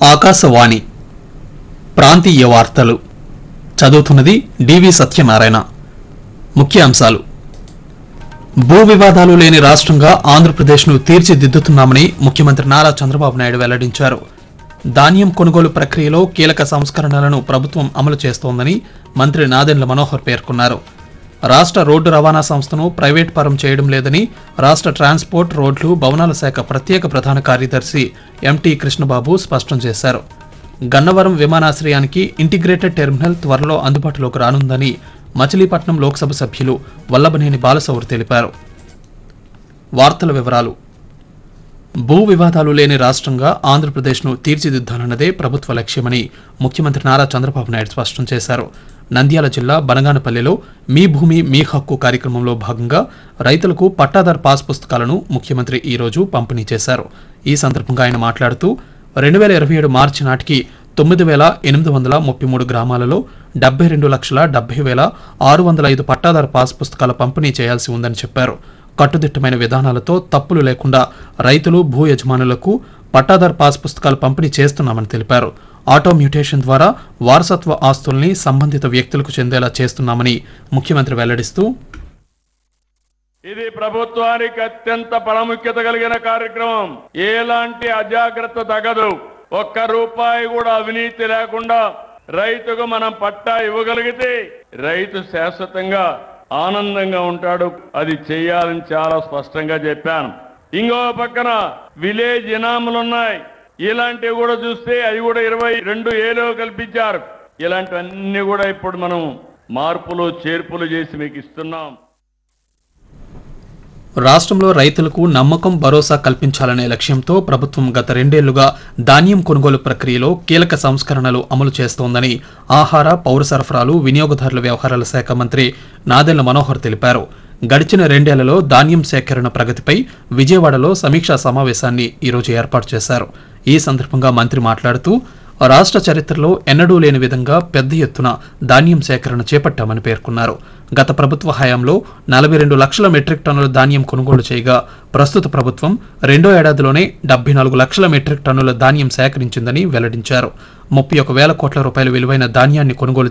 ఆకాశవాణి ప్రాంతీయ వార్తలు చదువుతున్నది డివి సత్యనారాయణ ముఖ్యాంశాలు భూ వివాదాలు లేని రాష్ట్రంగా ఆంధ్రప్రదేశ్ను తీర్చిదిద్దుతున్నామని ముఖ్యమంత్రి నారా చంద్రబాబు నాయుడు వెల్లడించారు ధాన్యం కొనుగోలు ప్రక్రియలో కీలక సంస్కరణలను ప్రభుత్వం అమలు చేస్తోందని మంత్రి నాదెండ్ల మనోహర్ పేర్కొన్నారు రాష్ట్ర రోడ్డు రవాణా సంస్థను ప్రైవేట్ పరం చేయడం లేదని రాష్ట్ర ట్రాన్స్పోర్ట్ రోడ్లు భవనాల శాఖ ప్రత్యేక ప్రధాన కార్యదర్శి ఎంటీ కృష్ణబాబు స్పష్టం చేశారు గన్నవరం విమానాశ్రయానికి ఇంటిగ్రేటెడ్ టెర్మినల్ త్వరలో అందుబాటులోకి రానుందని మచిలీపట్నం లోక్సభ సభ్యులు వల్లభనేని బాలసౌరి తెలిపారు వార్తల వివరాలు భూ వివాదాలు లేని రాష్ట్రంగా ఆంధ్రప్రదేశ్ను తీర్చిదిద్దాలన్నదే ప్రభుత్వ లక్ష్యమని ముఖ్యమంత్రి నారా చంద్రబాబు నాయుడు స్పష్టం చేశారు నంద్యాల జిల్లా బనగానపల్లిలో మీ భూమి మీ హక్కు కార్యక్రమంలో భాగంగా రైతులకు పట్టాదార్ పాస్ పుస్తకాలను ముఖ్యమంత్రి ఈ రోజు పంపిణీ చేశారు ఈ సందర్భంగా ఆయన మాట్లాడుతూ రెండు వేల ఇరవై ఏడు మార్చి నాటికి తొమ్మిది వేల ఎనిమిది వందల ముప్పై మూడు గ్రామాలలో డెబ్బై రెండు లక్షల డెబ్బై వేల ఆరు వందల ఐదు పట్టాదారు పాస్ పుస్తకాల పంపిణీ చేయాల్సి ఉందని చెప్పారు కట్టుదిట్టమైన విధానాలతో తప్పులు లేకుండా రైతులు భూ యజమానులకు పట్టాదార్ పాస్ పుస్తకాలు పంపిణీ చేస్తున్నామని తెలిపారు ఆటో మ్యూటేషన్ ద్వారా వారసత్వ ఆస్తుల్ని సంబంధిత వ్యక్తులకు చెందేలా చేస్తున్నామని ముఖ్యమంత్రి వెల్లడిస్తూ ఇది ప్రభుత్వానికి అత్యంత ప్రాముఖ్యత కలిగిన కార్యక్రమం ఎలాంటి అజాగ్రత్త తగదు ఒక్క రూపాయి కూడా అవినీతి లేకుండా రైతుకు మనం పట్టా ఇవ్వగలిగితే రైతు శాశ్వతంగా ఆనందంగా ఉంటాడు అది చేయాలని చాలా స్పష్టంగా చెప్పాను ఇంకో పక్కన విలేజ్ ఇనాములు ఉన్నాయి ఇలాంటివి కూడా చూస్తే అవి కూడా ఇరవై రెండు ఏలో కల్పించారు ఇలాంటివన్నీ కూడా ఇప్పుడు మనం మార్పులు చేర్పులు చేసి మీకు ఇస్తున్నాం రాష్ట్రంలో రైతులకు నమ్మకం భరోసా కల్పించాలనే లక్ష్యంతో ప్రభుత్వం గత రెండేళ్లుగా ధాన్యం కొనుగోలు ప్రక్రియలో కీలక సంస్కరణలు అమలు చేస్తోందని ఆహార పౌర సరఫరాలు వినియోగదారుల వ్యవహారాల శాఖ మంత్రి నాదెళ్ల మనోహర్ తెలిపారు గడిచిన రెండేళ్లలో ధాన్యం సేకరణ ప్రగతిపై విజయవాడలో సమీక్షా సమావేశాన్ని ఈరోజు ఏర్పాటు చేశారు ఈ సందర్భంగా మంత్రి మాట్లాడుతూ రాష్ట్ర చరిత్రలో ఎన్నడూ లేని విధంగా పెద్ద ఎత్తున ధాన్యం సేకరణ చేపట్టామని పేర్కొన్నారు గత ప్రభుత్వ హయాంలో నలభై రెండు లక్షల మెట్రిక్ టన్నుల ధాన్యం కొనుగోలు చేయగా ప్రస్తుత ప్రభుత్వం రెండో ఏడాదిలోనే డెబ్బై నాలుగు లక్షల మెట్రిక్ టన్నుల ధాన్యం సేకరించిందని వెల్లడించారు ముప్పై ఒక వేల కోట్ల రూపాయల విలువైన ధాన్యాన్ని కొనుగోలు